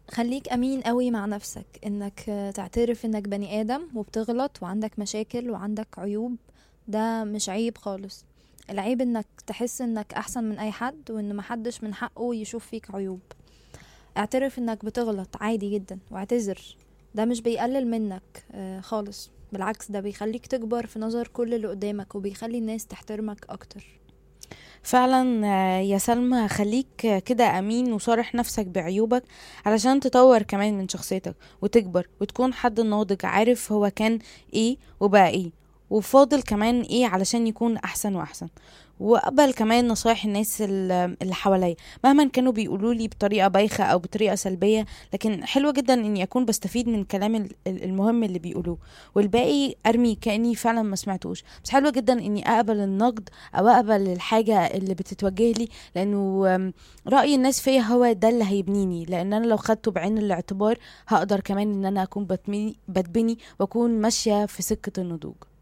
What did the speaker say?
خليك أمين قوي مع نفسك إنك تعترف إنك بني آدم وبتغلط وعندك مشاكل وعندك عيوب ده مش عيب خالص العيب إنك تحس إنك أحسن من أي حد وإن محدش من حقه يشوف فيك عيوب اعترف إنك بتغلط عادي جدا واعتذر ده مش بيقلل منك آه، خالص بالعكس ده بيخليك تكبر في نظر كل اللي قدامك وبيخلي الناس تحترمك أكتر فعلا آه، يا سلمى خليك كده امين وصارح نفسك بعيوبك علشان تطور كمان من شخصيتك وتكبر وتكون حد ناضج عارف هو كان ايه وبقى ايه وفاضل كمان ايه علشان يكون احسن واحسن واقبل كمان نصايح الناس ال- اللي حواليا مهما كانوا بيقولوا لي بطريقه بايخه او بطريقه سلبيه لكن حلوه جدا اني اكون بستفيد من كلام ال- ال- المهم اللي بيقولوه والباقي ارمي كاني فعلا ما سمعتوش بس حلوه جدا اني اقبل النقد او اقبل الحاجه اللي بتتوجه لي لانه آم، راي الناس فيا هو ده اللي هيبنيني لان انا لو خدته بعين الاعتبار هقدر كمان ان انا اكون بتمي- بتبني واكون ماشيه في سكه النضوج